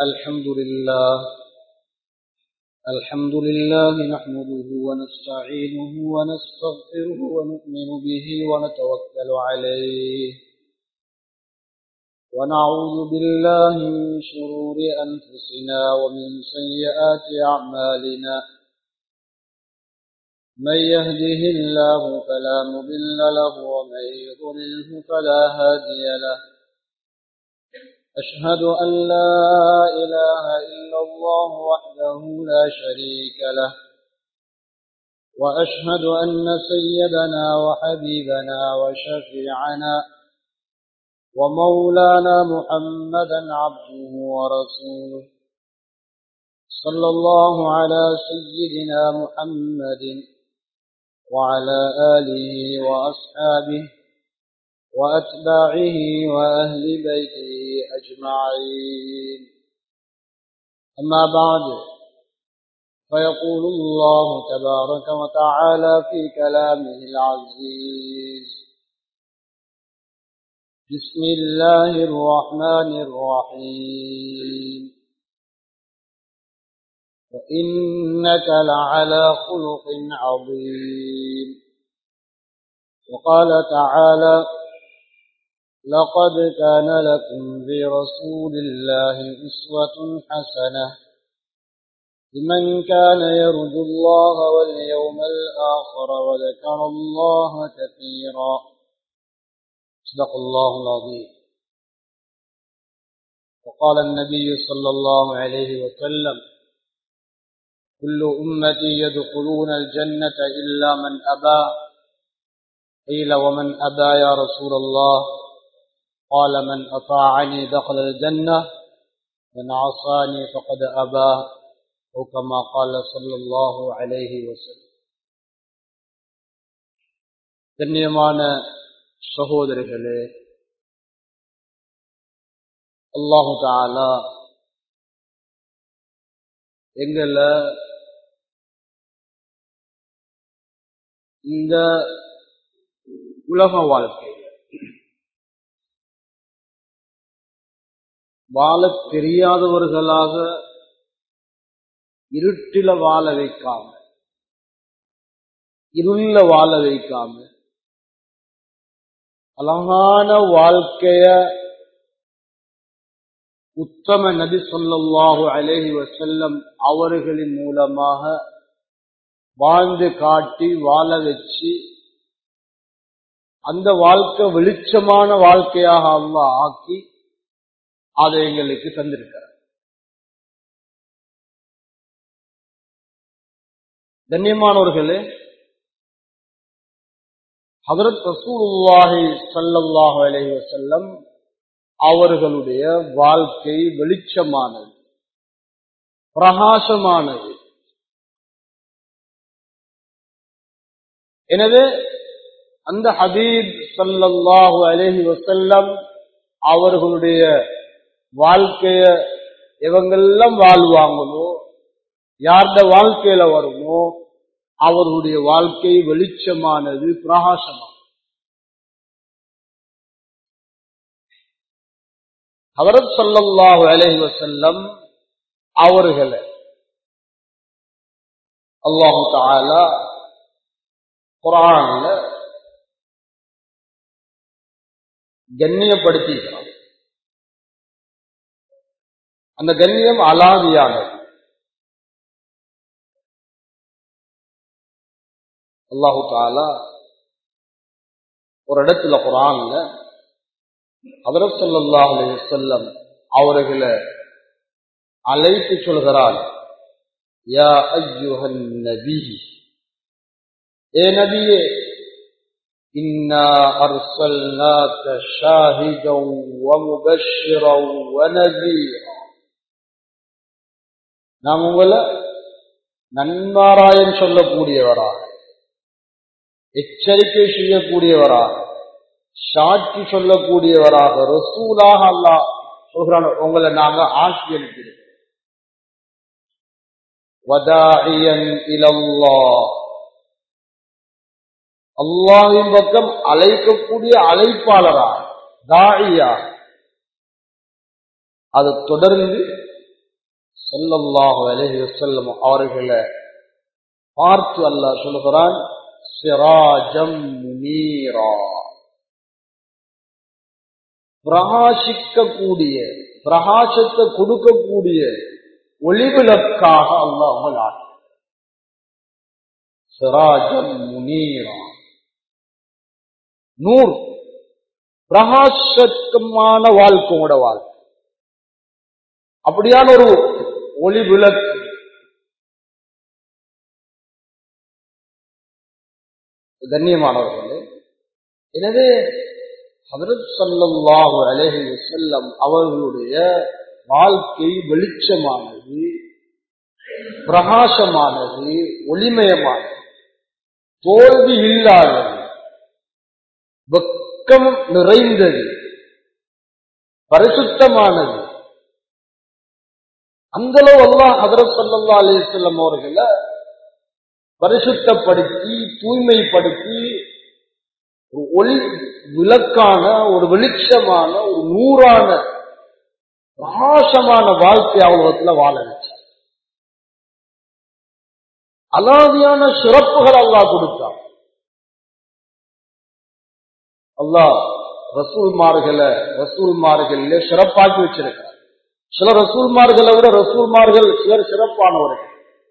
الحمد لله الحمد لله نحمده ونستعينه ونستغفره ونؤمن به ونتوكل عليه ونعوذ بالله من شرور أنفسنا ومن سيئات أعمالنا من يهده الله فلا مضل له ومن يضلله فلا هادي له أشهد أن لا إله إلا الله وحده لا شريك له وأشهد أن سيدنا وحبيبنا وشفيعنا ومولانا محمدا عبده ورسوله صلى الله على سيدنا محمد وعلى آله وأصحابه وأتباعه وأهل بيته أجمعين أما بعد فيقول الله تبارك وتعالى في كلامه العزيز بسم الله الرحمن الرحيم وإنك لعلى خلق عظيم وقال تعالى لقد كان لكم في رسول الله أسوة حسنة لمن كان يرجو الله واليوم الآخر وذكر الله كثيرا صدق الله العظيم وقال النبي صلى الله عليه وسلم كل أمتي يدخلون الجنة إلا من أبى قيل ومن أبى يا رسول الله قال من أطاعني دخل الجنة من عصاني فقد أبى أو كما قال صلى الله عليه وسلم கண்ணியமான சகோதரர்களே அல்லாஹு தாலா எங்களை இந்த உலக வாழ்க்கை வாழ தெரியாதவர்களாக இருட்டில வாழ வைக்காம இருள வாழ வைக்காம அழகான வாழ்க்கைய உத்தம நபி சொல்லாஹு அலேஹி வசல்லம் அவர்களின் மூலமாக வாழ்ந்து காட்டி வாழ வச்சு அந்த வாழ்க்கை வெளிச்சமான வாழ்க்கையாக அல்லா ஆக்கி அதை எங்களுக்கு தந்திருக்கிறார் கண்ணியமானவர்களே ஹதரத் ரசூலுல்லாஹி சல்லல்லாஹு அலைஹி வஸல்லம் அவர்களுடைய வாழ்க்கை வெளிச்சமானது பிரகாசமானது எனவே அந்த ஹபீப் சல்லல்லாஹு அலைஹி வஸல்லம் அவர்களுடைய வாழ்க்கைய இவங்கெல்லாம் வாழ்வாங்களோ யார்ட வாழ்க்கையில வருமோ அவர்களுடைய வாழ்க்கை வெளிச்சமானது பிரகாசமானது அவரத் சொல்லல்லாஹு அலஹி வசல்லம் அவர்களை அல்லாஹு தாலா குரான்ல கண்ணியப்படுத்திக்கிறான் அந்த கண்ணியம் அலாதியானது அல்லாஹு தாலா ஒரு இடத்துல குரான்ல அவரத் சொல்லாஹ் செல்லம் அவர்களை அழைத்து சொல்கிறார் யா ஐயுஹன் நபி ஏ நபியே إنا أرسلناك شاهدا ومبشرا ونذيرا நாம் உங்களை நன்மாராயம் சொல்லக்கூடியவராக எச்சரிக்கை செய்யக்கூடியவராக சாட்சி சொல்லக்கூடியவராக ரசூலாக அல்லா சொல்கிறான் உங்களை நாங்க ஆட்சி அனுப்பிடுவோம் அல்லாவின் பக்கம் அழைக்கக்கூடிய அழைப்பாளரா தாழியா அது தொடர்ந்து சொல்லல்லாஹு அலைஹி வஸல்லம் அவர்களை பார்த்து அல்லாஹ் சொல்கிறான் சிராஜம் முனீரா பிரகாசிக்கக்கூடிய பிரகாசத்தை கொடுக்கக்கூடிய ஒளிவிளக்காக அல்லாஹ் உங்கள் சிராஜம் முனீரா நூர் பிரகாசமான வாழ்க்கையோட வாழ்க்கை அப்படியான ஒரு ஒளி விளக்கு கண்ணியமானவர்களே எனவே ஹதரத் சல்லல்லாஹு அலைஹி வஸல்லம் அவர்களுடைய வாழ்க்கை வெளிச்சமானது பிரகாசமானது ஒளிமயமானது தோல்வி இல்லாதது வெக்கம் நிறைந்தது பரிசுத்தமானது அந்த அளவு அல்லாஹ் ஹதரத் சல்லா அலிசல்லம் அவர்களை பரிசுத்தப்படுத்தி தூய்மைப்படுத்தி ஒரு ஒளி விளக்கான ஒரு வெளிச்சமான ஒரு நூறான பிரகாசமான வாழ்க்கை அவ்வளவுல வாழ வச்சார் அலாதியான சிறப்புகள் அல்லாஹ் கொடுத்தான் அல்லாஹ் ரசூல்மார்களை ரசூல்மார்களே சிறப்பாக்கி வச்சிருக்கிறார் சில ரசூல்மார்களை விட ரசூல்மார்கள் சிலர் சிறப்பானவர்கள்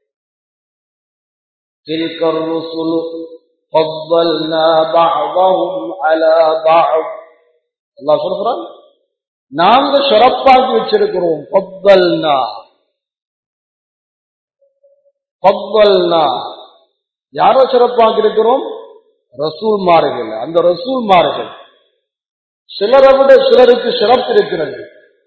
تلك الرسل فضلنا بعضهم على بعض அல்லாஹ் சொல்றான் நாங்க சிறப்பாக்கி வச்சிருக்கிறோம் ஃபضلنا ஃபضلنا யாரோ சிறப்பாக்கி இருக்கிறோம் ரசூல்மார்கள் அந்த ரசூல்மார்கள் சிலரை விட சிலருக்கு சிறப்பு இருக்கிறது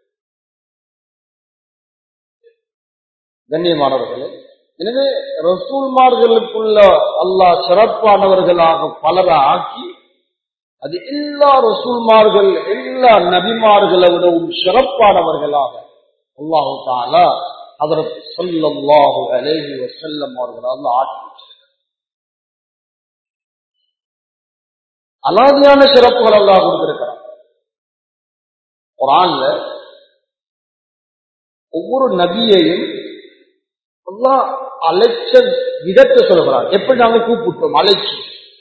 கண்ணியமானவர்களே எனவே ரசூல்மார்களுக்குள்ள அல்லாஹ் சிறப்பானவர்களாக பலரை ஆக்கி அது எல்லா ரசூல்மார்கள் எல்லா நபிமார்களை விடவும் சிறப்பானவர்களாக அல்லாஹு தாலா அதற்கு சொல்லல்லாஹு அலேஹி வசல்லம் அவர்களால் ஆக்கி அலாதியான சிறப்புகள் அல்லாஹ் கொடுத்திருக்கிறார் குரான்ல ஒவ்வொரு நபியையும் அல்லாஹ் அழைச்ச விதத்தை சொல்கிறார் எப்படி நாங்க கூப்பிட்டோம் அழைச்சி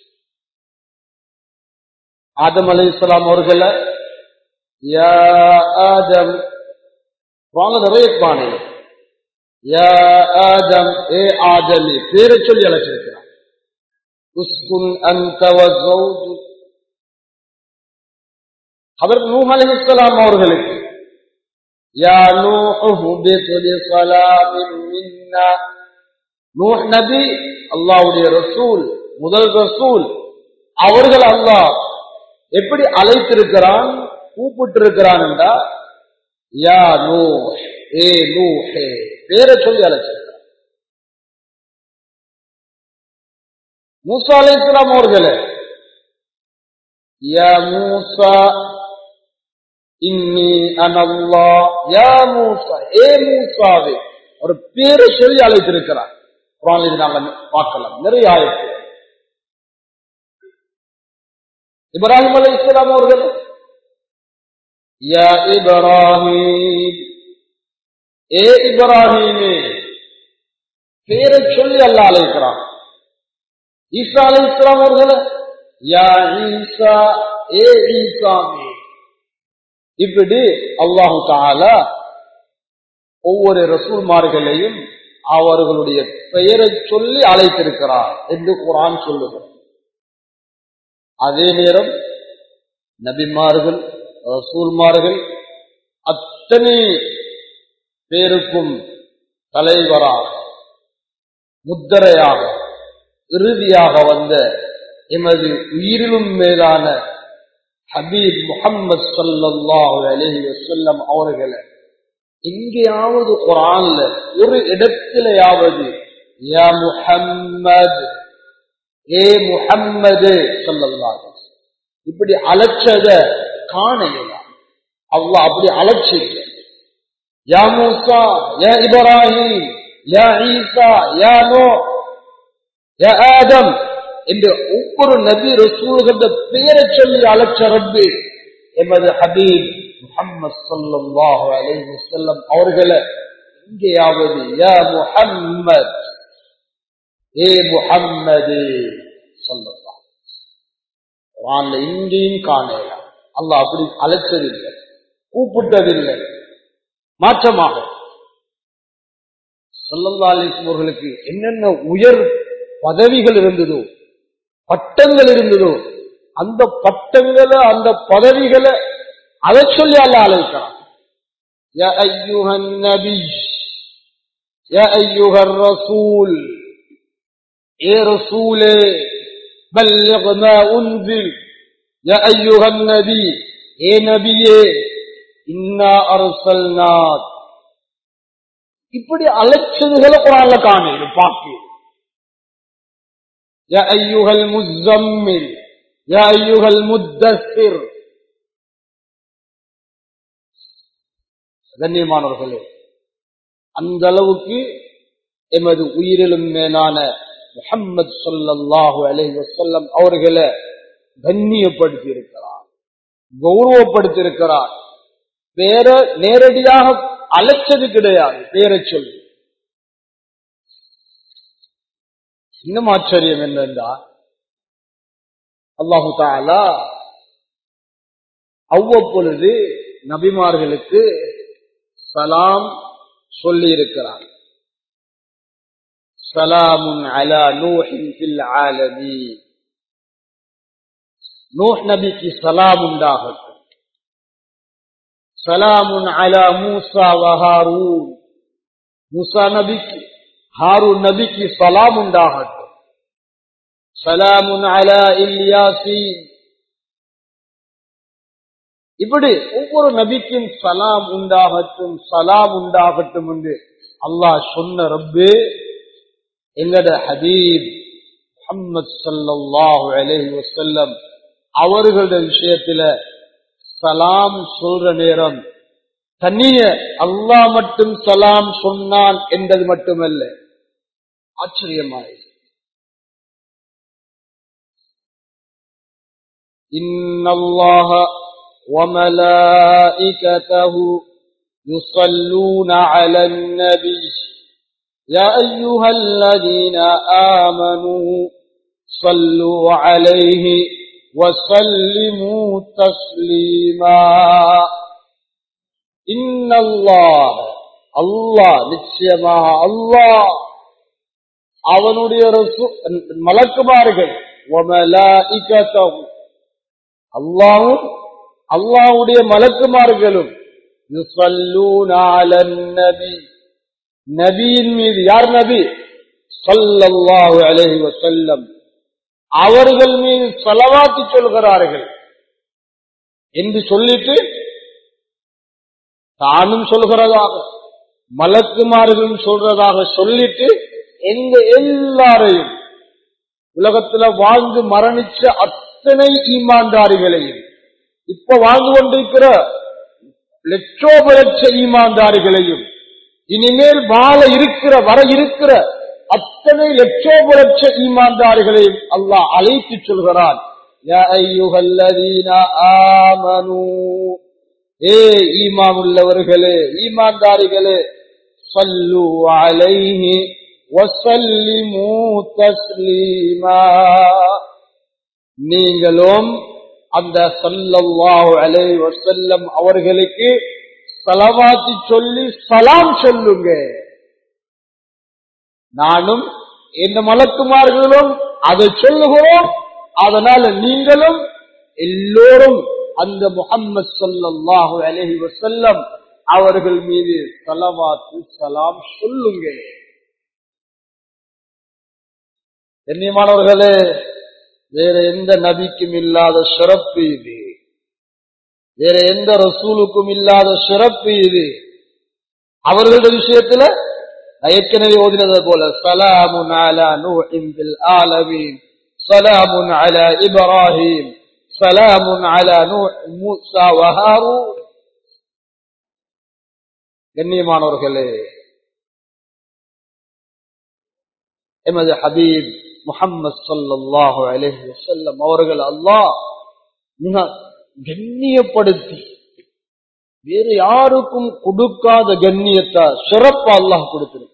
ஆதம் அலி இஸ்லாம் அவர்களை யா ஆதம் வாங்க நிறைய பானை யா ஆதம் ஏ ஆதமி பேரை சொல்லி அழைச்சிருக்கிறார் உஸ்குன் அந்த அவர் நூஹ் அலி இஸ்லாம் அவர்களுக்கு யா நூஹு பிஸ்லி ஸலாமின் மின்னா நூஹ் நபி அல்லாஹ்வுடைய ரசூல் முதல் ரசூல் அவர்கள் அல்லாஹ் எப்படி அழைத்திருக்கிறான் கூப்பிட்டு இருக்கிறான் என்றா யா நூ ஏ நூ ஹே பேரை சொல்லி அழைச்சிருக்கிறான் மூசா அலை இஸ்லாம் அவர்களே யா மூசா இன்னி அனல்லா யா மூசா ஏ மூசாவே ஒரு பேரை சொல்லி அழைத்திருக்கிறார் குரான் இது நாங்கள் பார்க்கலாம் நிறைய ஆயிரத்து இப்ராஹிம் அலி இஸ்லாம் அவர்கள் யா இப்ராஹிம் ஏ இப்ராஹிமே பேரை சொல்லி அல்ல அழைக்கிறான் ஈசா அலி இஸ்லாம் அவர்கள் யா ஈசா ஏ ஈசாமே இப்படி அல்லாஹு தாலா ஒவ்வொரு ரசூல்மார்களையும் அவர்களுடைய பெயரை சொல்லி அழைத்திருக்கிறார் என்று குரான் சொல்லுகிறார் அதே நேரம் நபிமார்கள் ரசூல்மார்கள் அத்தனை பேருக்கும் தலைவராக முத்தரையாக இறுதியாக வந்த எமது உயிரிலும் மேலான ஹபீப் முகம்மது சல்லாஹு அலஹி வசல்லம் அவர்களை எங்கேயாவது குரான்ல ஒரு இடத்திலேயாவது யா முஹம்மது ஏ முஹம்மது சொல்லல்லாது இப்படி அழைச்சத காணையலாம் அல்லாஹ் அப்படி அழைச்சிருக்க யா மூசா யா இப்ராஹிம் யா ஈசா யா நோ யா ஆதம் என்று ஒவ்வொரு நபி ரசூல்கின்ற பெயரை சொல்லி அழைச்ச ரப்பி எமது ஹபீப் முகம்மது சல்லாஹு அலைஹி வஸல்லம் அவர்களை இங்கேயாவது யா முஹம்மத் ஏ முஹம்மது சொல்லலாம் குரான்ல இங்கேயும் காணலாம் அல்லாஹ் அப்படி அழைச்சதில்லை கூப்பிட்டதில்லை மாற்றமாக சொல்லல்லா அலிஸ்லம் அவர்களுக்கு என்னென்ன உயர் பதவிகள் இருந்ததோ பட்டங்கள் இருந்ததோ அந்த பட்டங்களை அந்த பதவிகளை அதை சொல்லி அல்ல அழைக்கிறான் يا أيها النبي يا أيها الرسول يا رسول بلغ ما أنزل يا أيها النبي يا نبي إنا أرسلناك இப்படி அழைச்சதுகளை குரான்ல காணு பாக்கி يا أيها المزمل يا أيها المدثر கண்ணியமானவர்களே அந்த அளவுக்கு எமது உயிரிலும் மேலான முஹம்மது சொல்லல்லாஹு அலைஹி வஸல்லம் அவர்களை கண்ணியப்படுத்தி இருக்கிறார் கௌரவப்படுத்தி இருக்கிறார் வேற நேரடியாக அழைச்சது கிடையாது பேரை சொல்லி இன்னும் ஆச்சரியம் என்னென்றால் அல்லாஹு தாலா அவ்வப்பொழுது நபிமார்களுக்கு சலாம் சொல்லி இருக்கிறார் சலாமுன் அலா நூஹின் ஃபில் ஆலமீ நூஹ் நபிக்கு சலாம் உண்டாகட்டும் சலாமுன் அலா மூசா வஹாரூன் மூசா நபிக்கு ஹாரூன் நபிக்கு சலாம் உண்டாகட்டும் சலாமுன் அலா இல்யாசீன் இப்படி ஒவ்வொரு நபிக்கும் சலாம் உண்டாகட்டும் சலாம் உண்டாகட்டும் என்று அல்லாஹ் சொன்ன ரப்பு எங்கட ஹபீப் முஹம்மது ஸல்லல்லாஹு அலைஹி வஸல்லம் அவர்களுடைய விஷயத்துல சலாம் சொல்ற நேரம் தனிய அல்லாஹ் மட்டும் சலாம் சொன்னான் என்பது மட்டுமல்ல ஆச்சரியமாய் إن الله وملائكته يصلون على النبي يا أيها الذين آمنوا صلوا عليه وسلموا تسليما إن الله الله நிச்சயமாக அல்லாஹ் அவனுடைய மலக்குமார்கள் அல்லாவும் அல்லாவுடைய மலக்குமார்களும் நபி நபியின் மீது யார் நபி சல்லல்லாஹு அலைஹி வஸல்லம் அவர்கள் மீது செலவாக்கி சொல்கிறார்கள் என்று சொல்லிட்டு தானும் சொல்கிறதாக மலக்குமார்களும் சொல்றதாக சொல்லிட்டு எங்க எல்லாரையும் உலகத்துல வாழ்ந்து மரணிச்ச அத்தனை ஈமான்தாரிகளையும் இப்ப வாழ்ந்து கொண்டிருக்கிற லட்சோப லட்ச ஈமான்தாரிகளையும் இனிமேல் வாழ இருக்கிற வர இருக்கிற அத்தனை லட்சோப லட்ச ஈமான்தாரிகளையும் அல்லாஹ் அழைத்து சொல்கிறான் ஏ ஈமான் உள்ளவர்களே ஈமான்தாரிகளே சல்லு அலைஹி வசல்லிமு தஸ்லீமா நீங்களும் அந்த சல்லல்லாஹு அலைஹி வஸல்லம் அவர்களுக்கு சலவாத்தி சொல்லி சலாம் சொல்லுங்க நானும் இந்த மலக்குமார்களும் அதை சொல்லுகிறோம் அதனால நீங்களும் எல்லோரும் அந்த முகம்மது சல்லல்லாஹு அலைஹி வஸல்லம் அவர்கள் மீது சலவாத்து சலாம் சொல்லுங்க கண்ணியமானவர்களே வேற எந்த நபிக்கும் இல்லாத சிறப்பு இது வேற எந்த ரசூலுக்கும் இல்லாத சிறப்பு இது அவர்களுடைய விஷயத்துல ஏற்கனவே ஓதினது போல சலாமுன் அலா நூஹின் பில் ஆலமீன் சலாமுன் அலா இப்ராஹிம் சலாமுன் அலா நூஹ் மூசா வஹாரு கண்ணியமானவர்களே எமது ஹபீப் முகம்மது சல்லாஹு அலஹி வசல்லம் அவர்கள் அல்லாஹ் மிக கண்ணியப்படுத்தி வேறு யாருக்கும் கொடுக்காத கண்ணியத்தை சிறப்பு அல்லாஹ் கொடுத்திருக்கிறார்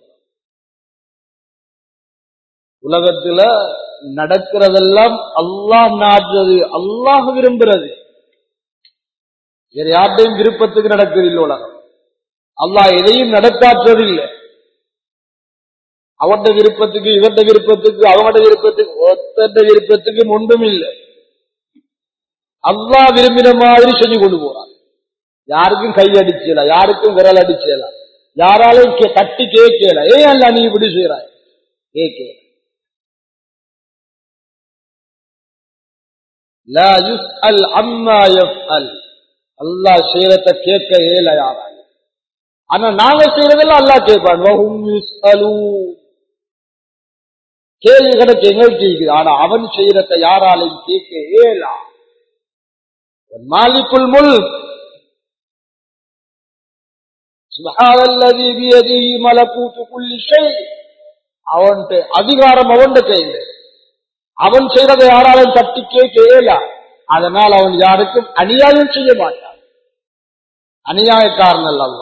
உலகத்துல நடக்கிறதெல்லாம் அல்லாஹ் நாடுறது அல்லாஹ் விரும்புறது வேற யார்டையும் விருப்பத்துக்கு நடக்கிறது இல்லை உலகம் அல்லாஹ் எதையும் நடக்காற்றது இல்லை அவட்ட விருப்பத்துக்கு இவட்ட விருப்பத்துக்கு அவங்கட விருப்பத்துக்கு ஒத்தட்ட விருப்பத்துக்கு ஒன்றும் இல்லை அல்லாஹ் விரும்பின மாதிரி செஞ்சு கொண்டு போறான் யாருக்கும் கை அடிச்சல யாருக்கும் விரல் அடிச்சல யாராலையும் கே- தட்டி கேட்கல ஏன் அல்ல நீ இப்படி செய்யறாய் கேட்க லா யுஸ்அல் அம்மா யஃப்அல் அல்லாஹ் செய்யறத கேட்க ஏல யாரால ஆனா நாங்க செய்யறதெல்லாம் அல்லாஹ் கேட்பான் வஹும் யுஸ்அலூன் கேள்வி கணக்கு எங்களுக்கு இருக்குது ஆனா அவன் செய்யறத யாராலையும் கேட்க ஏலா மாலிக்குல் முல்க் سبحان الذي بيده ملكوت كل شيء அவன் அதிகாரம் அவன் கையில் அவன் செய்யறதை யாராலும் தட்டி கேட்க இயலா அதனால் அவன் யாருக்கும் அநியாயம் செய்ய மாட்டான் அநியாயக்காரன் அல்ல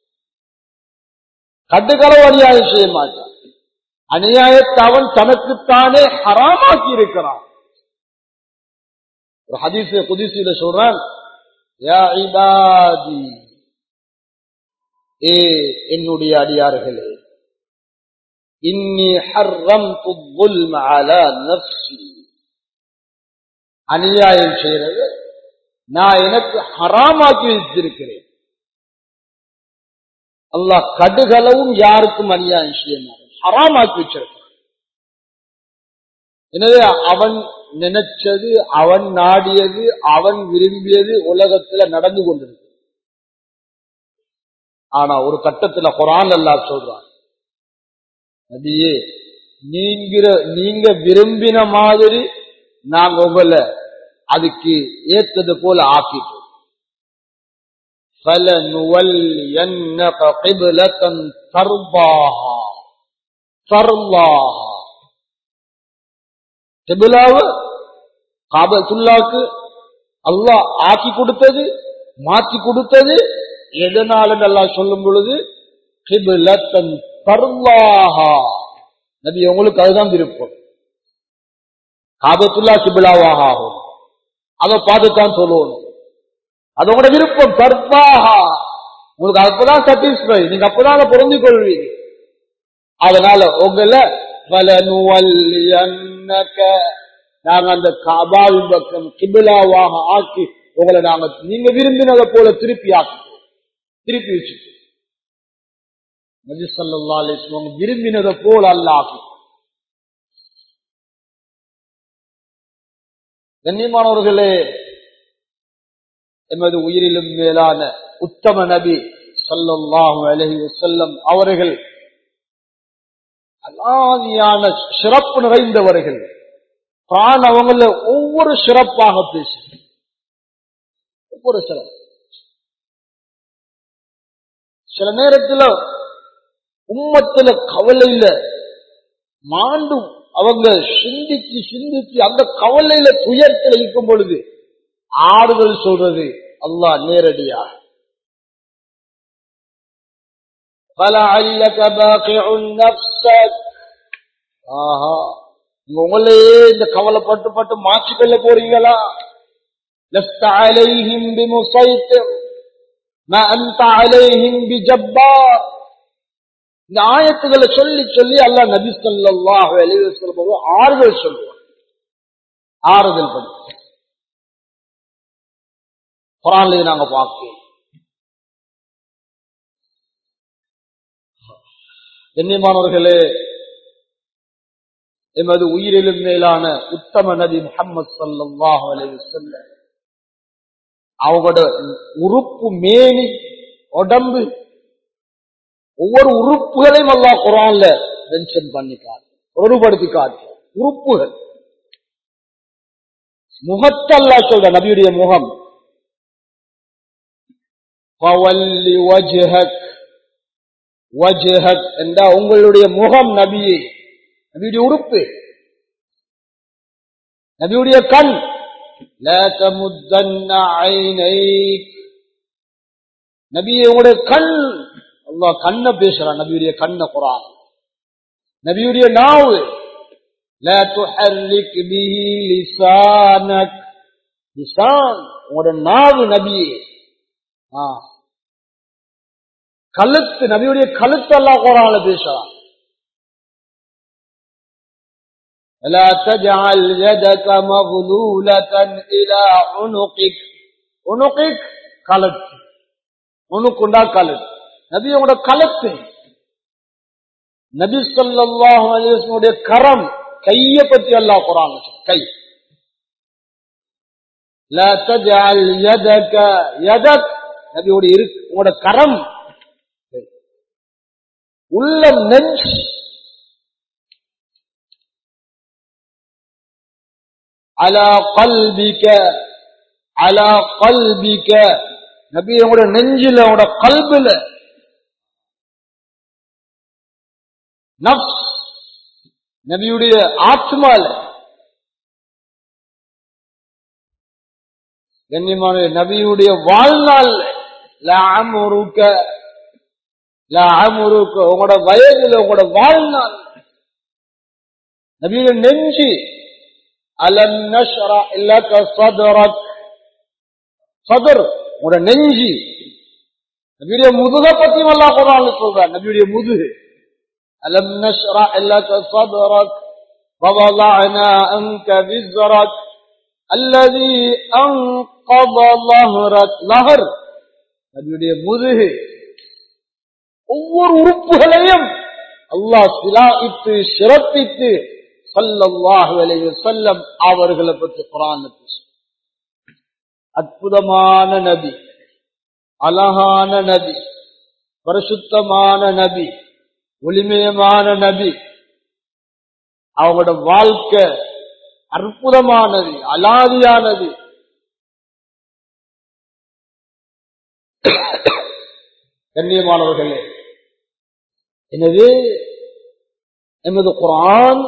கட்டுக்களவு அநியாயம் செய்ய மாட்டான் அநியாயத்தை அவன் தனக்குத்தானே ஹராமாக்கி இருக்கிறான் ஒரு ஹதீஸ் குதிசியில சொல்றான் யா இபாதி ஏ என்னுடைய அடியார்களே இன்னி ஹர்ரம்து الظلم على நஃப்ஸி அநியாயம் செய்யறது நான் எனக்கு ஹராமாக்கி வைத்திருக்கிறேன் அல்லாஹ் கடுகளவும் யாருக்கும் அநியாயம் செய்ய மாட்டான் ஹராமாக்கி வச்சிருக்கான் எனவே அவன் நினைச்சது அவன் நாடியது அவன் விரும்பியது உலகத்துல நடந்து கொண்டிருக்கு ஆனா ஒரு கட்டத்துல குரான் அல்லாஹ் சொல்றான் நபியே நீங்கிற நீங்க விரும்பின மாதிரி நாங்க உங்களை அதுக்கு ஏத்தது போல ஆக்கிட்டோம் فَلَنُوَلِّيَنَّكَ قِبْلَةً تَرْضَاهَا تَرْضَاهَا கிபிலாவை காபத்துல்லாக்கு அல்லாஹ் ஆக்கி கொடுத்தது மாற்றி கொடுத்தது எதனால அல்லாஹ் சொல்லும் பொழுது கிபிலத்தன் தர்லாஹா நபி உங்களுக்கு அதுதான் விருப்பம் காபத்துல்லா கிபிலாவாக ஆகும் அதை பார்த்துத்தான் சொல்லணும் அது உங்களோட விருப்பம் தர்பாஹா உங்களுக்கு அப்பதான் சாட்டிஸ்ஃபை நீங்க அப்பதான் அதை பொருந்திக் கொள்வீங்க அதனால உங்களை فَلَنُوَلِّيَنَّكَ நாங்க அந்த காபாவின் பக்கம் கிபிலாவாக ஆக்கி உங்களை நாங்க நீங்க விரும்பினதை போல திருப்பி ஆக்கிட்டோம் திருப்பி வச்சுட்டு நபி ஸல்லல்லாஹு அலைஹி வஸல்லம் விரும்பினதை போல அல்லாஹ் ஆக்கி கண்ணியமானவர்களே எமது உயிரிலும் மேலான உத்தம நபி ஸல்லல்லாஹு அலைஹி வஸல்லம் அவர்கள் அலாதியான சிறப்பு நிறைந்தவர்கள் பிரான் அவங்கள ஒவ்வொரு சிறப்பாக பேசு ஒவ்வொரு சிறப்பு சில நேரத்துல உம்மத்துல கவலையில மாண்டும் அவங்க சிந்திச்சு சிந்திச்சு அந்த கவலையில துயரத்தில் இருக்கும் பொழுது ஆறுதல் சொல்றது அல்லாஹ் நேரடியா فَلَعَلَّكَ بَاقِعٌ نَفْسَكَ ஆஹா நீங்க உங்களையே இந்த கவலைப்பட்டு பட்டு மாற்றிக்கொள்ள போறீங்களா لست عليهم بمسيطر ما أنت عليهم بجبار இந்த ஆயத்துக்களை சொல்லி சொல்லி அல்லாஹ் நபி ஸல்லல்லாஹு அலைஹி வஸல்லம் ஆறுதல் சொல்லுவார் ஆறுதல் பண்ணி குரான்லயே நாங்க பார்க்கிறோம் கண்ணியமானவர்களே எமது உயிரிலும் மேலான உத்தம நபி முஹம்மது ஸல்லல்லாஹு அலைஹி வஸல்லம் அவங்களோட உறுப்பு மேனி உடம்பு ஒவ்வொரு உறுப்புகளையும் அல்லாஹ் குரான்ல மென்ஷன் பண்ணி காட்டு ஒருபடுத்தி காட்டு உறுப்புகள் முகத்தை அல்லாஹ் சொல்ற நபியுடைய முகம் ஃபவல்லி வஜ்ஹக் வஜ்ஹக் என்றா உங்களுடைய முகம் நபியே நபியுடைய உறுப்பு நபியுடைய கண் لا تمدن عينيك நபியே உங்களுடைய கண் அல்லாஹ் கண்ண பேசுறான் நபியுடைய கண்ண குரான் நபியுடைய நாவு لا تحرك به لسانك லிசான் உங்களோட நாவு நபியே ஆ. கழுத்து நபியுடைய கழுத்து அல்லாஹ் குரான்ல பேசுறான் لا تجعل يدك مغلولة إلى عنقك عنقك கழுத்து உனக்குண்டா கழுத்து நபி உங்களோட கழுத்து நபி ஸல்லல்லாஹு அலைஹி வஸல்லுடைய கரம் கைய பத்தி அல்லாஹ் குர்ஆன்ல சொல்றான். கை لا تجعل يدك يدك நபியோட இருக்கு உங்களோட கரம் உள்ளம் நெஞ்சு على قلبك على قلبك நபி உங்களோட நெஞ்சில உங்களோட கல்புல நப்ஸ் நபியுடைய ஆத்மால கண்ணியமான நபியுடைய வாழ்நாள் லாமுருக்க லாமுருக்க உங்களோட வயதுல உங்களோட வாழ்நாள் நபியுடைய நெஞ்சு அலம் நஷ்ரா இல்லக சதரக் சதர் உங்களோட நெஞ்சு நபியுடைய முதுக பத்தி அல்லாஹ் குர்ஆன்ல சொல்றார் நபியுடைய முதுகு அலம் நஷ்ரா இல்லக சதரக் ووضعنا عنك وزرك الذي أنقض ظهرك ظهر நபியுடைய முதுகு ஒவ்வொரு உறுப்புகளையும் அல்லாஹ் சிலாயித்து சிறப்பித்து சல்லல்லாஹு அலைஹி வஸல்லம் அவர்களை பற்றி குர்ஆன்ல பேசும் அற்புதமான நபி அழகான நபி பரிசுத்தமான நபி ஒளிமயமான நபி அவங்களோட வாழ்க்கை அற்புதமானது அலாதியானது கண்ணியமானவர்களே எனவே எமது குரான்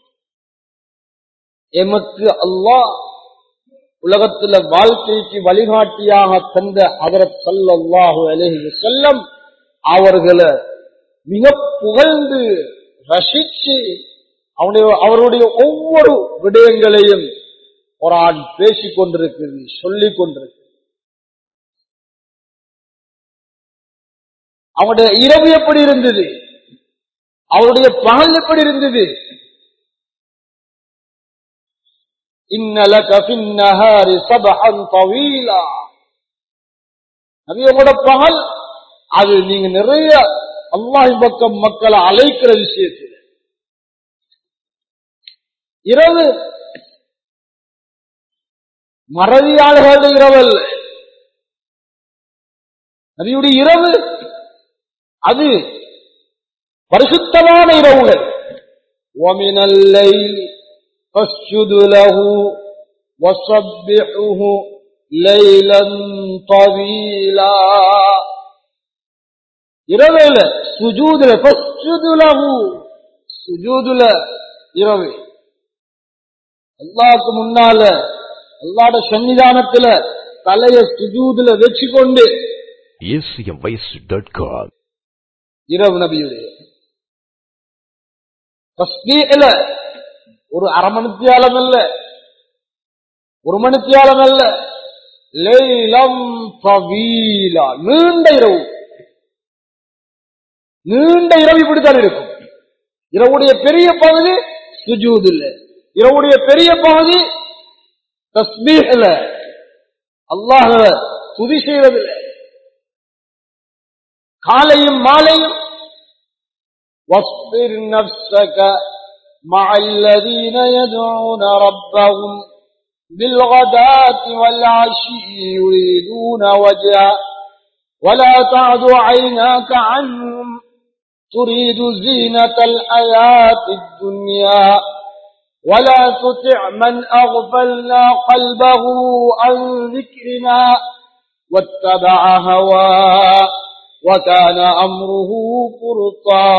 எமக்கு அல்லாஹ் உலகத்துல வாழ்க்கைக்கு வழிகாட்டியாக தந்த ஹதரத் ஸல்லல்லாஹு அலைஹி வஸல்லம் அவர்களை மிக புகழ்ந்து ரசிச்சு அவனுடைய அவருடைய ஒவ்வொரு விடயங்களையும் குரான் பேசிக் கொண்டிருக்கிறது சொல்லிக் கொண்டிருக்கிறது அவனுடைய இரவு எப்படி இருந்தது அவருடைய பகல் எப்படி இருந்தது இன்னலக பின்னஹாரி சபஹன் தவீலா அது உங்களோட பகல் அது நீங்க நிறைய அல்லாஹ் பக்கம் மக்களை அழைக்கிற விஷயத்தில் இரவு மறதியாளர்களுடைய இரவு அல்ல நபியுடைய இரவு அது பரிசுத்தமான இரவுகள் ومن الليل فاسجد له وسبحه ليلا طويلا இரவேல சுஜூதுல ஃபஸ்ஜுது லஹு சுஜூதுல இரவு அல்லாஹ்க்கு முன்னால அல்லாஹ்ட சன்னிதானத்துல தலைய சுஜூதுல வச்சு கொண்டு acmvoice.com இரவு நபியுடைய தஸ்பீஹ்ல ஒரு அரை மணித்தியாலம் அல்ல ஒரு மணித்தியாலம் அல்ல லைலம் தவீலா நீண்ட இரவு நீண்ட இரவு இப்படித்தான் இருக்கும் இரவுடைய பெரிய பகுதி சுஜூத் இல்ல இரவுடைய பெரிய பகுதி தஸ்பீஹ்ல அல்லாஹ் துதி செய்வதில்லை காலையும் மாலையும் واصبر نفسك مع الذين يدعون ربهم بالغداة والعشي يريدون وجهه ولا تعد عيناك عنهم تريد زينة الحياة الدنيا ولا تطع من أغفلنا قلبه عن ذكرنا واتبع هواه وكان أمره فرطا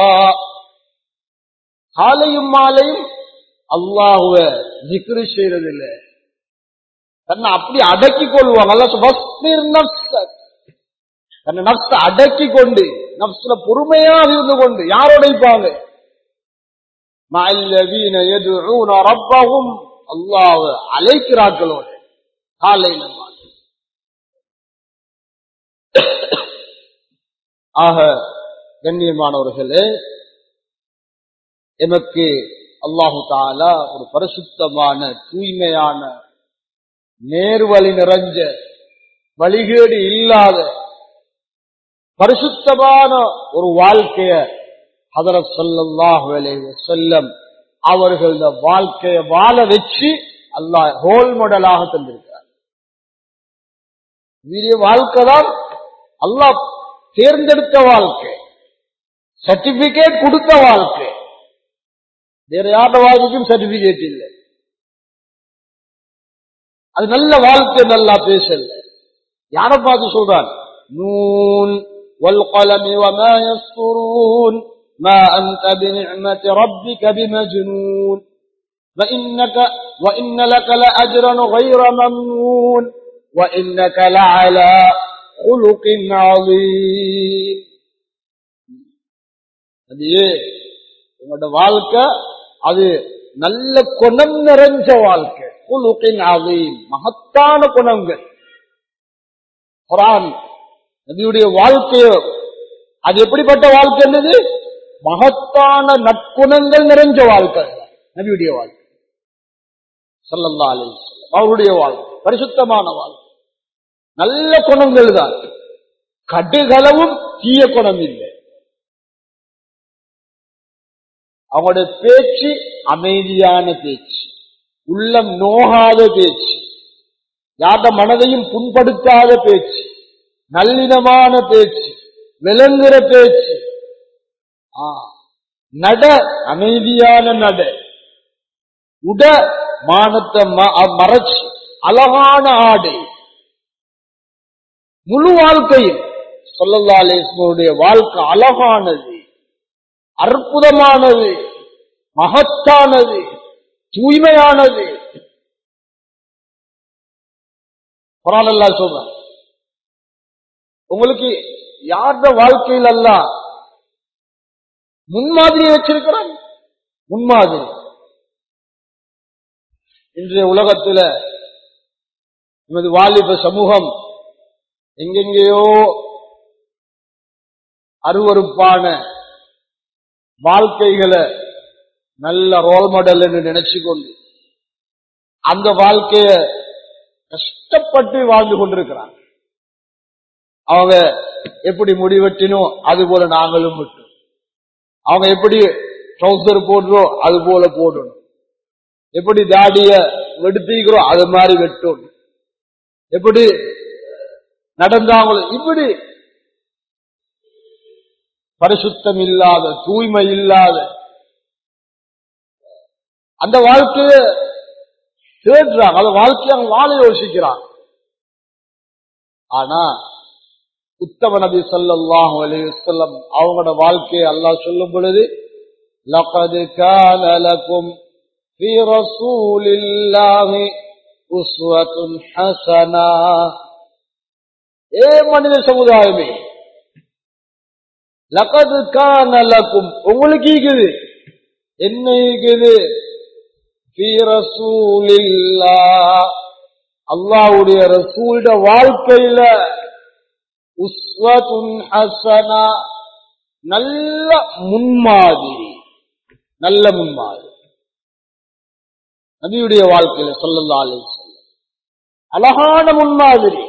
காலையும் மாலையும் அல்லாஹுவ ஜிக்ரு செய்யறதில்லை தன்னை அப்படி அடக்கி கொள்வாங்க அல்ல வஸ்பிர் நஃப்ஸக். தன்னை நப்ச அடக்கி கொண்டு நப்சுல பொறுமையாக இருந்து கொண்டு யாரோட இருப்பாங்க மஅல்லதீன யதுஊன ரப்பஹும் அல்லாஹ் அழைக்கிறார்களோடு காலையில மாலை. ஆக கண்ணியமானவர்களே எமக்கு அல்லாஹு தாலா ஒரு பரிசுத்தமான தூய்மையான நேர்வழி நிறைஞ்ச வழிகேடு இல்லாத பரிசுத்தமான ஒரு வாழ்க்கைய ஹதரத் ஸல்லல்லாஹு அலைஹி வஸல்லம் அவர்கள வாழ்க்கைய வாழ வச்சு அல்லாஹ் ரோல் மாடலாக தந்திருக்கிறார் வீரிய வாழ்க்கை தான் அல்லாஹ் தேர்ந்தெடுத்த வாழ்க்கை சர்டிபிகேட் கொடுத்த வாழ்க்கை வேற யாரோட வாழ்க்கைக்கும் சர்டிபிகேட் இல்லை அது நல்ல வாழ்க்கை நல்லா பேசல யார பார்த்து சொல்றான் நூன் والقلم وما يسطرون ما أنت بنعمة ربك بمجنون وإنك وإن لك لأجرا غير ممنون وإنك لعلى خلق عظيم அது உங்களோட வாழ்க்கை அது நல்ல குணம் நிறைஞ்ச வாழ்க்கை குலுக்கின் அதீம் மகத்தான குணங்கள் குரான் நபியுடைய வாழ்க்கையோ அது எப்படிப்பட்ட வாழ்க்கை என்னது மகத்தான நற்குணங்கள் நிறைஞ்ச வாழ்க்கை நபியுடைய வாழ்க்கை சல்லல்லா அலி அவருடைய வாழ்க்கை பரிசுத்தமான வாழ்க்கை நல்ல குணங்கள் தான் கடுகளவும் தீய குணம் இல்லை அவங்களுடைய பேச்சு அமைதியான பேச்சு உள்ளம் நோகாத பேச்சு யாத மனதையும் புண்படுத்தாத பேச்சு நல்லினமான பேச்சு விளங்குற பேச்சு ஆ, நட அமைதியான நட உட மானத்தை ம- அ- மறைச்சு அழகான ஆடை முழு வாழ்க்கையில் சொல்லல்லா அலிஸ்மருடைய வாழ்க்கை அழகானது அற்புதமானது மகத்தானது தூய்மையானது குரான் அல்லாஹ் சொல்றான் உங்களுக்கு யார்த வாழ்க்கையில் அல்ல முன்மாதிரியை வச்சிருக்கிறான் முன்மாதிரி இன்றைய உலகத்துல நமது வாலிப சமூகம் எங்கெங்கேயோ அருவருப்பான வாழ்க்கைகளை நல்ல ரோல் மாடல் என்று நினைச்சு கொண்டு அந்த வாழ்க்கைய கஷ்டப்பட்டு வாழ்ந்து கொண்டிருக்கிறாங்க அவங்க எப்படி முடிவெட்டினோ அது போல நாங்களும் விட்டோம் அவங்க எப்படி ட்ரௌசர் போடுறோம் அது போல போடணும் எப்படி தாடிய வெடுத்திக்கிறோம் அது மாதிரி வெட்டணும் எப்படி நடந்தாங்களோ இப்படி பரிசுத்தம் இல்லாத தூய்மை இல்லாத அந்த வாழ்க்கைய தேடுறாங்க அந்த வாழ்க்கையை அவங்க வாழ யோசிக்கிறாங்க ஆனா உத்தம நபி ஸல்லல்லாஹு அலைஹி வஸல்லம் அவங்களோட வாழ்க்கையை அல்லாஹ் சொல்லும் பொழுது لقد كان لكم في رسول الله أسوة حسنة ஏ மனித சமுதாயமே லகது கான லக்கும் உங்களுக்கு இருக்குது என்ன இருக்குது في رسول الله அல்லாஹ்வுடைய ரசூலுடைய வாழ்க்கையில உஸ்வத்துன் ஹசனா நல்ல முன்மாதிரி நல்ல முன்மாதிரி நபியுடைய வாழ்க்கையில சொல்லல்லா அலைஹி வஸல்லம் அழகான முன்மாதிரி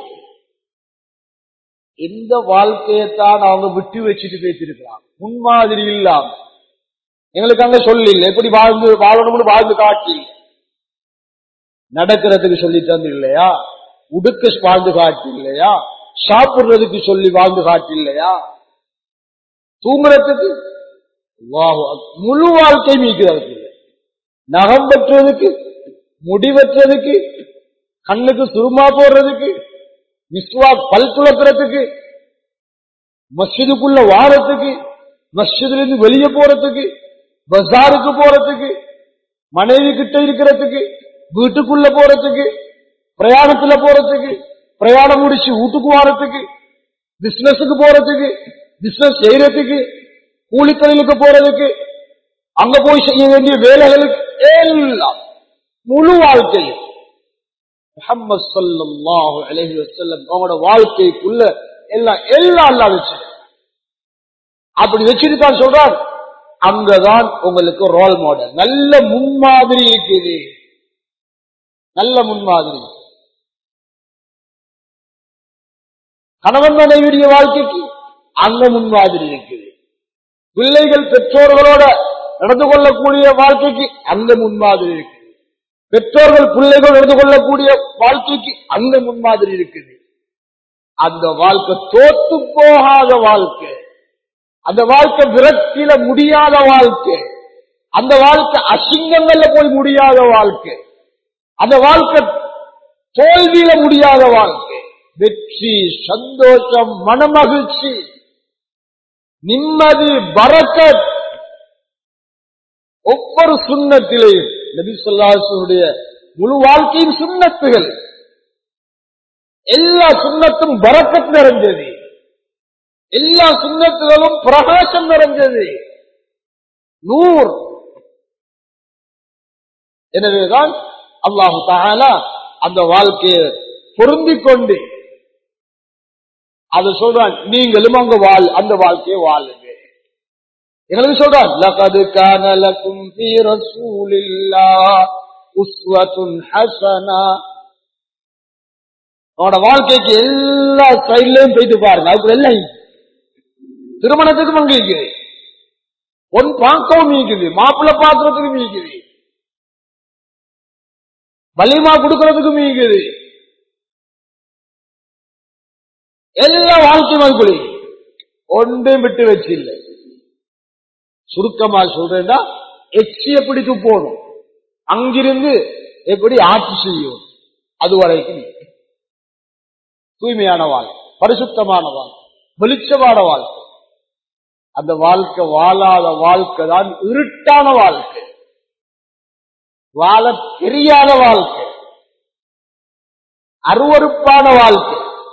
இந்த வாழ்க்கையைத்தான் அவங்க விட்டு வச்சுட்டு பேசிருக்கிறாங்க முன்மாதிரி இல்லாம எங்களுக்கு அங்க சொல்லி இல்லை எப்படி வாழ்ந்து வாழணும்னு வாழ்ந்து காட்டி இல்லை. நடக்கிறதுக்கு சொல்லி தந்து இல்லையா உடுக்க வாழ்ந்து காட்டி இல்லையா சாப்பிடுறதுக்கு சொல்லி வாழ்ந்து காட்டி இல்லையா தூங்குறதுக்கு அல்லாஹு அக்பர். முழு வாழ்க்கை மீட்கிறதுக்கு இல்லை நகம் வெட்டுறதுக்கு முடி வெட்டுறதுக்கு கண்ணுக்கு சுருமா போடுறதுக்கு மிஸ்வா பல் துளக்குறதுக்கு மஸ்ஜிதுக்குள்ள வாரத்துக்கு மஸ்ஜிதுல இருந்து வெளியே போறதுக்கு பஜாருக்கு போறதுக்கு மனைவி கிட்ட இருக்கிறதுக்கு வீட்டுக்குள்ள போறதுக்கு பிரயாணத்துல போறதுக்கு பிரயாணம் முடிச்சு வீட்டுக்கு வாரத்துக்கு பிசினஸுக்கு போறதுக்கு பிசினஸ் செய்யறதுக்கு கூலி தொழிலுக்கு போறதுக்கு அங்க போய் செய்ய வேண்டிய வேலைகளுக்கு எல்லாம் முழு வாழ்க்கையும் முஹம்மது ஸல்லல்லாஹு அலைஹி வஸல்லம் அவங்களோட வாழ்க்கைக்குள்ள எல்லாம் எல்லாம் அல்லாஹ் வச்சு அப்படி வச்சுட்டு தான் சொல்றான் அங்கதான் உங்களுக்கு ரோல் மாடல் நல்ல முன்மாதிரி இருக்குது நல்ல முன்மாதிரி கணவன் மனைவியுடைய வாழ்க்கைக்கு அங்க முன்மாதிரி இருக்குது பிள்ளைகள் பெற்றோர்களோட நடந்து கொள்ளக்கூடிய வாழ்க்கைக்கு அந்த முன்மாதிரி இருக்குது பெற்றோர்கள் பிள்ளைகள் நடந்து கொள்ளக்கூடிய வாழ்க்கைக்கு அந்த முன்மாதிரி இருக்குது அந்த வாழ்க்கை தோத்து போகாத வாழ்க்கை அந்த வாழ்க்கை விரக்தியில முடியாத வாழ்க்கை அந்த வாழ்க்கை அசிங்கங்கள்ல போய் முடியாத வாழ்க்கை அந்த வாழ்க்கை தோல்வியில முடியாத வாழ்க்கை வெற்றி சந்தோஷம் மனமகிழ்ச்சி நிம்மதி பரக்கத் ஒவ்வொரு சுண்ணத்திலேயும் நபி சொல்லாசுடைய முழு வாழ்க்கையின் சுண்ணத்துகள் எல்லா சுண்ணத்தும் பரக்கத் நிறைஞ்சது எல்லா சுண்ணத்துகளும் பிரகாசம் நிறைஞ்சது நூர் எனவேதான் அல்லாஹு தாலா அந்த வாழ்க்கையை பொருந்திக் கொண்டு அது சொல்றான் நீங்களும் அங்க வாழ் அந்த வாழ்க்கையை வாழுங்க எங்களுக்கு சொல்றான் லகது கான லகும் ஃபீ ரசூலில்லாஹ் உஸ்வத்துன் ஹஸனா அவனோட வாழ்க்கைக்கு எல்லா சைட்லயும் போயிட்டு பாருங்க அதுக்கு எல்லாம் திருமணத்துக்கும் அங்க இருக்குது பொன் பார்க்கவும் இருக்குது மாப்பிள்ளை பாக்குறதுக்கும் இருக்குது வலிமா கொடுக்கறதுக்கும் இருக்குது எல்லா வாழ்க்கையும் அதுக்குள்ளே ஒன்றையும் விட்டு வச்சு இல்லை சுருக்கமா சொல்றேன்னா எச்சிய பிடித்து போகணும் அங்கிருந்து எப்படி ஆட்சி செய்யும் அது வரைக்கும் தூய்மையான வாழ்க்கை பரிசுத்தமான வாழ்க்கை வெளிச்சமான வாழ்க்கை அந்த வாழ்க்கை வாழாத வாழ்க்கை தான் இருட்டான வாழ்க்கை வாழ தெரியாத வாழ்க்கை அருவறுப்பான வாழ்க்கை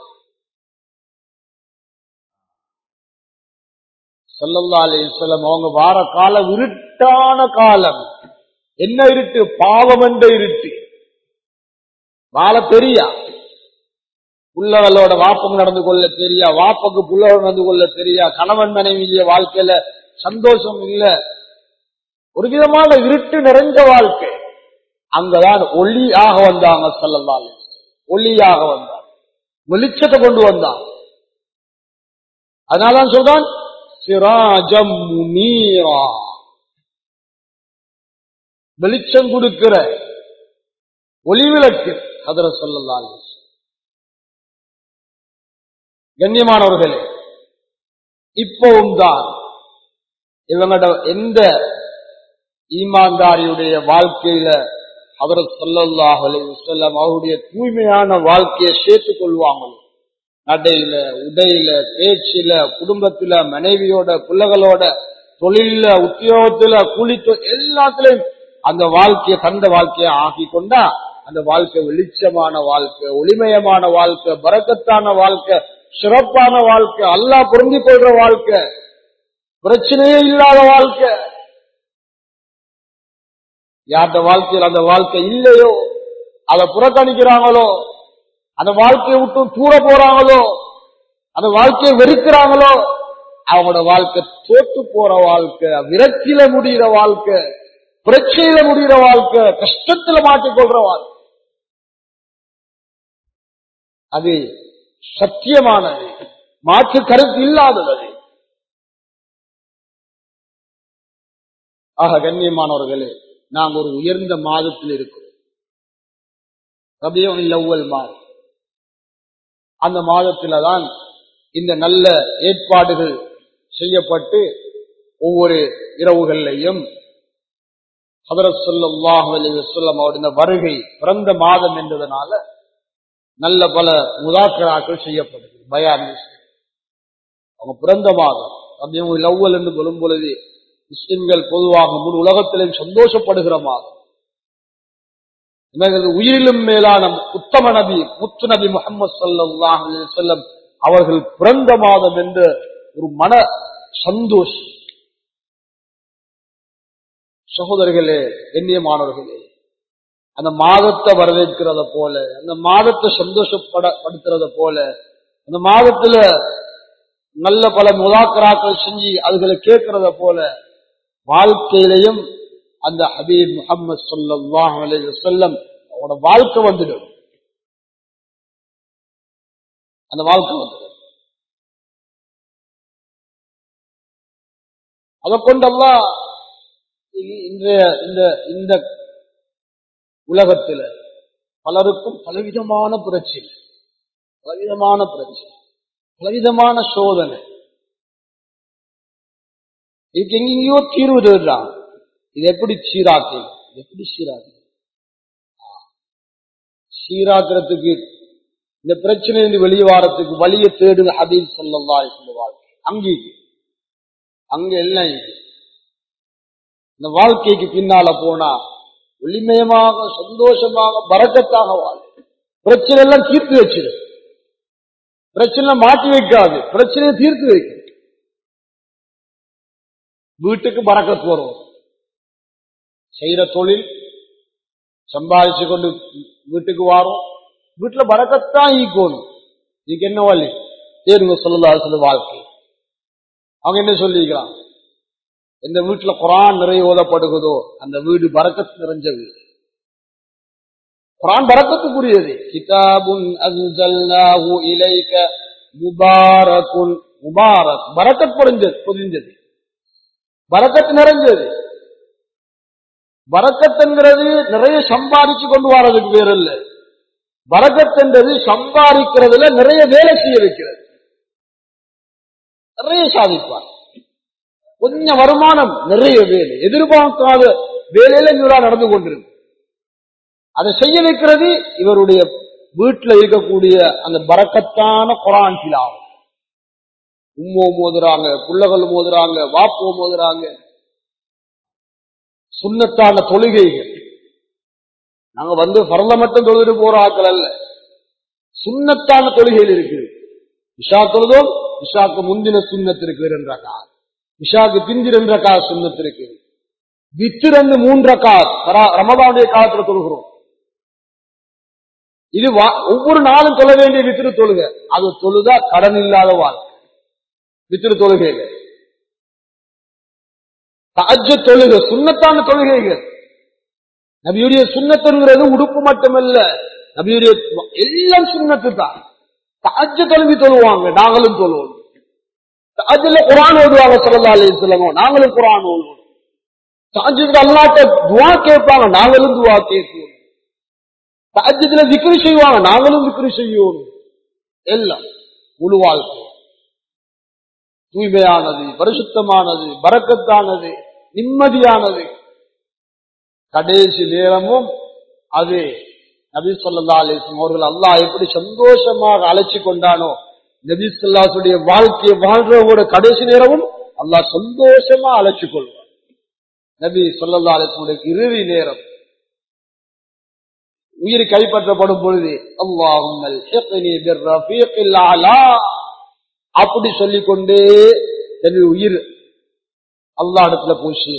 சொல்லல்லா அலிஸ்லம் அவங்க வார காலம் இருட்டான காலம் என்ன இருட்டு பாவம் என்ற இருட்டு வாழ தெரியா புள்ளகளோட வாப்பம் நடந்து கொள்ள தெரியா வாப்பக்கு புள்ளகள் நடந்து கொள்ள தெரியா கணவன் மனைவிய வாழ்க்கையில சந்தோஷம் இல்ல ஒரு விதமான இருட்டு நிறைஞ்ச வாழ்க்கை அங்கதான் ஒளியாக வந்தாங்க சொல்லல்லா ஒளியாக வந்தாங்க வெளிச்சத்தை கொண்டு வந்தாங்க அதனாலதான் சொல்றான் சிராஜம் முனீரா வெளிச்சம் கொடுக்கிற ஒளிவிளக்கு அதர சொல்லலாம் கண்ணியமானவர்களே இப்பவும் தான் இவங்களோட எந்த ஈமான்தாரியுடைய வாழ்க்கையில அவர் சொல்லல்லாஹ் செல்லம் அவருடைய தூய்மையான வாழ்க்கையை சேர்த்துக் கொள்வாங்களோ நடையில உடையில பேச்சில குடும்பத்துல மனைவியோட பிள்ளைகளோட தொழில உத்தியோகத்துல கூலித்தொ எல்லாத்திலையும் அந்த வாழ்க்கையை தந்த வாழ்க்கையை ஆக்கி கொண்டா அந்த வாழ்க்கை வெளிச்சமான வாழ்க்கை ஒளிமயமான வாழ்க்கை பறக்கத்தான வாழ்க்கை சிறப்பான வாழ்க்கை அல்லா பொருந்தி கொள்ற வாழ்க்கை பிரச்சனையே இல்லாத வாழ்க்கை யார்ட வாழ்க்கையில் அந்த வாழ்க்கை இல்லையோ அதை புறக்கணிக்கிறாங்களோ அந்த வாழ்க்கையை விட்டு தூர போறாங்களோ அந்த வாழ்க்கையை வெறுக்கிறாங்களோ அவங்களோட வாழ்க்கை தோத்து போற வாழ்க்கை விரக்தியில முடிகிற வாழ்க்கை பிரச்சனையில முடிகிற வாழ்க்கை கஷ்டத்துல மாட்டிக்கொள்ற வாழ்க்கை அது சத்தியமானது மாற்று கருத்து இல்லாதது அது ஆக கண்ணியமானவர்களே நாம் ஒரு உயர்ந்த மாதத்தில் இருக்கிறோம் ரபியம் இல்லவ்வல் மாதம் அந்த மாதத்தில தான் இந்த நல்ல ஏற்பாடுகள் செய்யப்பட்டு ஒவ்வொரு இரவுகள்லையும் ஹதரத் சொல்லாஹ் அலி வசல்லம் அவருடைய வருகை பிறந்த மாதம் என்பதனால நல்ல பல முதாக்கராக்கள் செய்யப்படுது பயான் அவங்க பிறந்த மாதம் ரபியம் லவ்வல் என்று சொல்லும் பொழுது முஸ்லிம்கள் பொதுவாக முழு உலகத்திலும் சந்தோஷப்படுகிற மாதம் இவர்களது உயிரிலும் மேலான உத்தம நபி முத்து நபி முகமது சல்லாஹ் செல்லம் அவர்கள் பிறந்த மாதம் என்ற ஒரு மன சந்தோஷம் சகோதரர்களே கண்ணியமானவர்களே அந்த மாதத்தை வரவேற்கிறத போல அந்த மாதத்தை சந்தோஷப்பட படுத்துறத போல அந்த மாதத்துல நல்ல பல முதாக்கராக்கள் செஞ்சு அதுகளை கேட்கறத போல வாழ்க்கையிலையும் அந்த ஹபீப் முகமது சொல்லாஹ் செல்லம் அவனோட வாழ்க்கை வந்துடும் அந்த வாழ்க்கை வந்துடும் அதை கொண்டெல்லாம் இன்றைய இந்த இந்த உலகத்துல பலருக்கும் பலவிதமான பிரச்சனை பலவிதமான பிரச்சனை பலவிதமான சோதனை இதுக்கு எங்கெங்கயோ தீர்வு தேடுறாங்க இது எப்படி சீராக்கு இது எப்படி சீராக்கு சீராக்கிறதுக்கு இந்த பிரச்சனையிலிருந்து வெளியே வாரத்துக்கு வழியை தேடுங்க ஹபீப் சொல்லவா சொல்லுவாங்க அங்கேக்கு அங்க எல்லாம் இருக்கு இந்த வாழ்க்கைக்கு பின்னால போனா ஒளிமயமாக சந்தோஷமாக பறக்கத்தாக வாழ பிரச்சனை எல்லாம் தீர்த்து வச்சிடு பிரச்சனை மாட்டி வைக்காது பிரச்சனையை தீர்த்து வைக்கும் வீட்டுக்கு பறக்கத்து வரும் செய்யற தொழில் சம்பாதிச்சு கொண்டு வீட்டுக்கு வரும் வீட்டுல பறக்கத்தான் ஈக்கணும் இதுக்கு என்ன வழி தேருங்க சொல்லலா சொல்ல வாழ்க்கை அவங்க என்ன சொல்லிக்கிறான் எந்த வீட்டுல குரான் நிறைய ஓதப்படுகிறதோ அந்த வீடு பறக்கத்து நிறைஞ்ச வீடு குரான் பறக்கத்துக்குரியது கிதாபுன் அன்சல்னாஹு இலைக முபாரகுன் முபாரக் பரக்கத் பொறிஞ்சது பொதிஞ்சது பரக்கத்து நிறைஞ்சது பரக்கத் என்கிறது நிறைய சம்பாதிச்சு கொண்டு வர்றதுக்கு பேர் இல்ல பரக்கத் என்றது சம்பாதிக்கிறதுல நிறைய வேலை செய்ய வைக்கிறது நிறைய சாதிப்பார் கொஞ்சம் வருமானம் நிறைய வேலை எதிர்பார்க்காத வேலையில இவரா நடந்து கொண்டிருக்கு அதை செய்ய வைக்கிறது இவருடைய வீட்டில் இருக்கக்கூடிய அந்த பறக்கத்தான குரான் சிலாவும் உம்மோ மோதுறாங்க புள்ளகள் மோதுறாங்க வாப்போ மோதுறாங்க சுண்ணத்தான தொழுகைகள் நாங்க வந்து பரல மட்டும் தொழுது போற ஆட்கள் அல்ல சுண்ணத்தான தொழுகைகள் இருக்குது இஷா தொழுதோம் இஷாக்கு முந்தின சுண்ணத்து இருக்கு ரெண்டக்கா இஷாக்கு பிந்தி ரெண்டக்கா சுண்ணத்து இருக்கு வித்து ரெண்டு மூன்றக்கா ரமதானுடைய காலத்துல தொழுகிறோம் இது ஒவ்வொரு நாளும் தொழ வேண்டிய வித்திரு தொழுக அது தொழுதா கடன் இல்லாத வாழ்க்கை வித்திரு தொழுகைகள் தஜ்ஜ தொழுகை சுண்ணத்தான தொழுகைகள் நபியுடைய சுண்ணத்துங்கிறது உடுப்பு மட்டுமல்ல நபியுடைய எல்லாம் சுண்ணத்து தான் தஜ்ஜ தொழுவி தொழுவாங்க நாங்களும் தொழுவோம் தஜ்ஜில் குரான் ஓடுவாங்க சொல்லா அலி சொல்லமோ நாங்களும் குரான் ஓடுவோம் தஜ்ஜுக்கு அல்லாட்ட துவா கேட்பாங்க நாங்களும் துவா கேட்போம் தஜ்ஜத்துல விக்ரி செய்வாங்க நாங்களும் விக்ரி செய்வோம் எல்லாம் முழு வாழ்க்கை தூய்மையானது பரிசுத்தமானது பறக்கத்தானது நிம்மதியானது கடைசி நேரமும் அது நபி சொல்லா அலிஸ்லாம் அவர்கள் அல்லாஹ் எப்படி சந்தோஷமாக அழைச்சி கொண்டானோ நபி சொல்லாசுடைய வாழ்க்கையை வாழ்றவங்களோட கடைசி நேரமும் அல்லாஹ் சந்தோஷமா அழைச்சு கொள்வார் நபி சொல்லல்லா அலிஸ்லமுடைய இறுதி நேரம் உயிர் கைப்பற்றப்படும் பொழுது அல்லாஹும் அப்படி சொல்லிக்கொண்டே தன் உயிர் அல்லா இடத்துல பூசி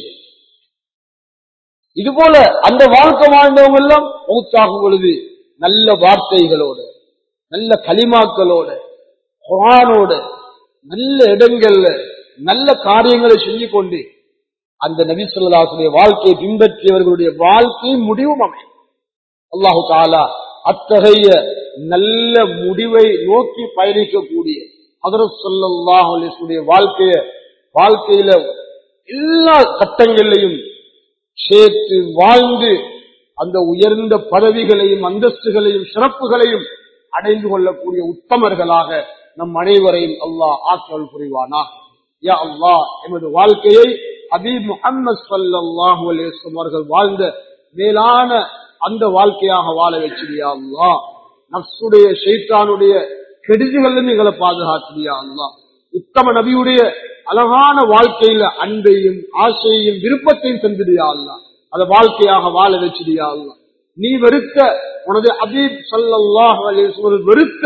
இது போல அந்த வாழ்க்கை வாழ்ந்தவங்க எல்லாம் மூத்தாகும் பொழுது நல்ல வார்த்தைகளோடு நல்ல களிமாக்களோட குரானோட நல்ல இடங்கள்ல நல்ல காரியங்களை சொல்லிக் கொண்டு அந்த நபி சொல்லாசுடைய வாழ்க்கையை பின்பற்றியவர்களுடைய வாழ்க்கை முடிவும் அமையும் அல்லாஹு தாலா அத்தகைய நல்ல முடிவை நோக்கி பயணிக்கக்கூடிய ஹதரத் சொல்லாஹ் அலிஸ்வுடைய வாழ்க்கைய வாழ்க்கையில எல்லா கட்டங்களையும் சேர்த்து வாழ்ந்து அந்த உயர்ந்த பதவிகளையும் அந்தஸ்துகளையும் சிறப்புகளையும் அடைந்து கொள்ளக்கூடிய உத்தமர்களாக நம் அனைவரையும் அல்லாஹ் ஆற்றல் புரிவானா யா அல்லாஹ் எமது வாழ்க்கையை ஹபீப் முகமது சல்லாஹூ அலிஸ்லம் அவர்கள் வாழ்ந்த மேலான அந்த வாழ்க்கையாக வாழ வச்சிருயா அல்லா நப்சுடைய ஷைத்தானுடைய கெடுதிகளிலும் எங்களை பாதுகாத்தியா அல்லா உத்தம நபியுடைய அழகான வாழ்க்கையில அன்பையும் ஆசையையும் விருப்பத்தையும் தந்துடியா அல்லா அத வாழ்க்கையாக வாழ வச்சிடியா அல்லா நீ வெறுத்த உனது அபீப் சல்லாஹ் வெறுத்த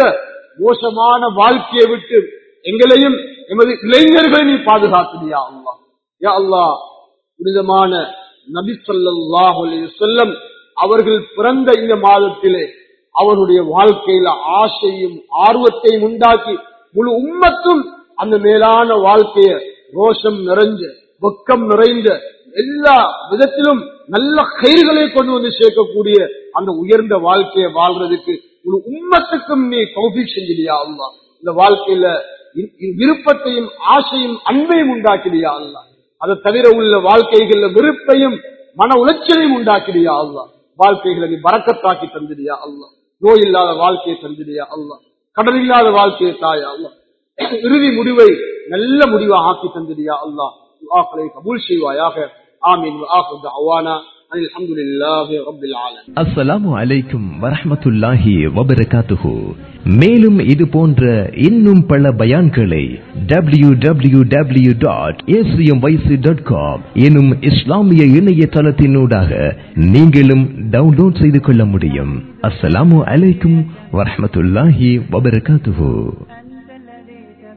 மோசமான வாழ்க்கையை விட்டு எங்களையும் எமது இளைஞர்களை நீ பாதுகாத்துடியா அல்லா யா அல்லா புனிதமான நபி ஸல்லல்லாஹு அலைஹி வஸல்லம் அவர்கள் பிறந்த இந்த மாதத்திலே அவருடைய வாழ்க்கையில ஆசையும் ஆர்வத்தையும் உண்டாக்கி முழு உம்மத்தும் அந்த மேலான வாழ்க்கைய ரோஷம் நிறைஞ்ச வெக்கம் நிறைந்த எல்லா விதத்திலும் நல்ல கயிறுகளை கொண்டு வந்து சேர்க்கக்கூடிய அந்த உயர்ந்த வாழ்க்கையை வாழ்றதுக்கு முழு உம்மத்துக்கும் நீ கௌபிக் செஞ்சிடியா அல்லா இந்த வாழ்க்கையில இ- இ- விருப்பத்தையும் ஆசையும் அன்பையும் உண்டாக்கிடியா அல்லா அதை தவிர உள்ள வாழ்க்கைகள்ல வெறுப்பையும் மன உளைச்சலையும் உண்டாக்கிடியா அல்லா வாழ்க்கைகளை நீ பறக்கத்தாக்கி தந்திடியா அல்லா நோய் இல்லாத வாழ்க்கையை தந்திடியா அல்லா கடன் இல்லாத வாழ்க்கையை தாயா அல்லா இறுதி முடிவை நல்ல முடிவாக ஆக்கி தந்திடியா அல்லா துஆக்களை கபூல் செய்வாயாக ஆமீன் ஆஹு அவானா அனில் அல்ஹம்துலில்லாஹி ரப்பில் ஆலமீன் அஸ்ஸலாமு அலைக்கும் வரஹ்மத்துல்லாஹி வபரகாத்துஹு மேலும் இது போன்ற இன்னும் பல பயான்களை W W W dot dot com எனும் இஸ்லாமிய இணையதளத்தினூடாக நீங்களும் டவுன்லோட் செய்து கொள்ள முடியும் அஸ்ஸலாமு அலைக்கும் வரஹ்மத்துல்லாஹி வபரகாத்துஹு